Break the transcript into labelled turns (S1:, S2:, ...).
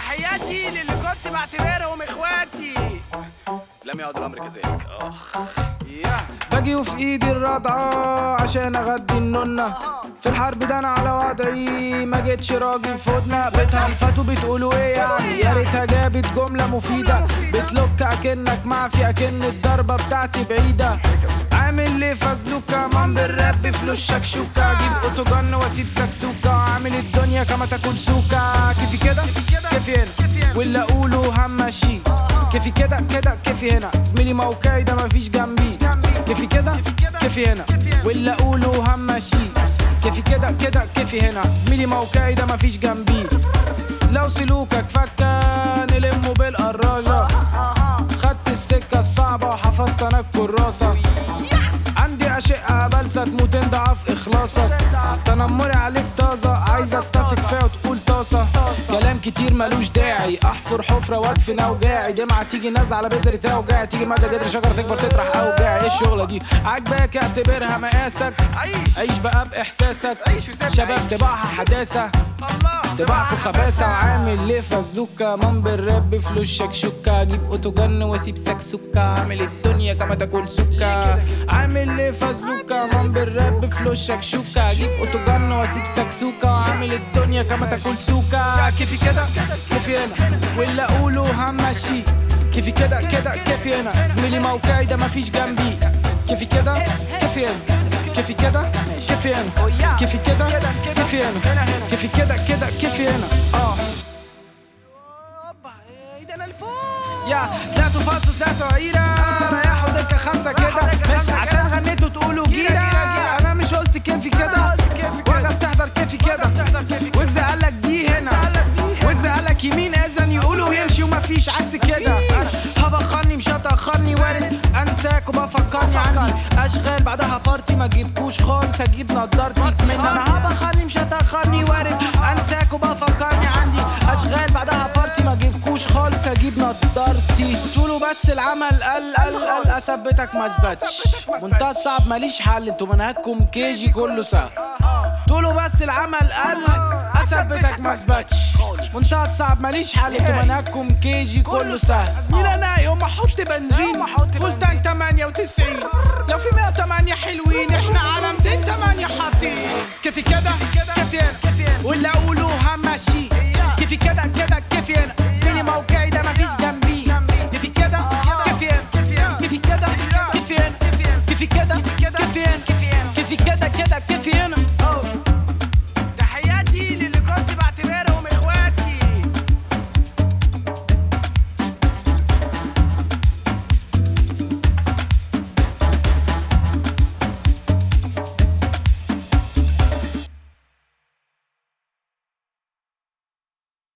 S1: تحياتي للي كنت بعتبرهم اخواتي لم يعد الامر كذلك اخ يا
S2: باجي وفي ايدي الرضعة عشان اغدي النونة في الحرب ده انا على وضعي ما جيتش راجل فودنا بتهنفتوا بتقولوا ايه يعني يا ريتها جابت جملة مفيدة بتلوك اكنك معفي اكن الضربة بتاعتي بعيدة عامل ليه فازلوك كمان بالراب فلوس شكشوكة اجيب اوتوجن واسيب سكسوكة عامل الدنيا كما تاكل سوكة كيفي كده كيفي هنا واللي اقوله همشي كيفي كده كده كيفي هنا زميلي موقعي ده مفيش جنبي كيفي كده كيفي هنا واللي اقوله همشي كيفي كده كده كيفي هنا زميلي موقعي ده مفيش جنبي لو سلوكك فكة نلمه بالقراجة خدت السكة الصعبة وحفظت انا الكراسة عندي أشقة بلسة تموت ضعف إخلاصك تنمري عليك طازة عايزك تثق فيها وتقول طاسة كلام كتير ملوش داعي أحفر حفرة وأدفن أوجاعي دمعة تيجي نازلة على بذرة أوجاعي تيجي مدى جدر شجرة تكبر تطرح أوجاعي إيه الشغلة دي عاجباك اعتبرها مقاسك
S1: عيش
S2: عيش بقى بإحساسك
S1: عيش وسيب
S2: شباب
S1: عيش.
S2: طباعها حداثة
S1: الله
S2: طباعته خباثة وعامل ليه فازلوكة من بالراب بفلوس شكشوكة اجيب اوتوجن واسيب سكسوكة عامل الدنيا كما تاكل سكة عامل ليه فازلوكة من بالراب بفلوس شكشوكة اجيب اوتوجن واسيب سكسوكة وعامل الدنيا كما تاكل سوكة كيفي كده كيفي هنا واللي اقوله همشي كيفي كده كده كيفي هنا زميلي موقعي ده مفيش جنبي كيفي كده كيفي هنا كيفي كده كيفي هنا كيفي كده كيفي هنا كيفي كده كده كيفي هنا اه
S1: اوبا ايه ده انا الفوق
S2: يا طلعتوا فالصو طلعتوا عيرة ريحوا دكة خمسة كده مش عشان غنيتوا تقولوا جيرة انا مش قلت كيفي كده وجا بتحضر كيفي كده ويجز قالك دي هنا ويجز قالك يمين اذن يقولوا ويمشي ومفيش عكس كده هبخرني مش هتأخرني وارد انساك وبفكرني عندي اشغال بعدها بارتي ما جيبكوش خالص اجيب نضارتي من انا هبخرني مش هتأخرني وارد انساك وبفكرني عندي اشغال بعدها بارتي ما جيبكوش خالص اجيب نضارتي تقولوا بس العمل قل قل قل اثبتك ما اثبتش منتهى الصعب ماليش حل انتوا منهجكم كيجي كله سهل تقولوا بس العمل قل اثبتك ما اثبتش منتهى الصعب ماليش حل انتوا منهجكم كيجي كله سهل زميلي انا يوم ما احط بنزين فول تانك 98 لو في 108 حلوين احنا على 208 حاطين كيفي كده كيفي هنا واللي اقوله همشي كيفي كده كده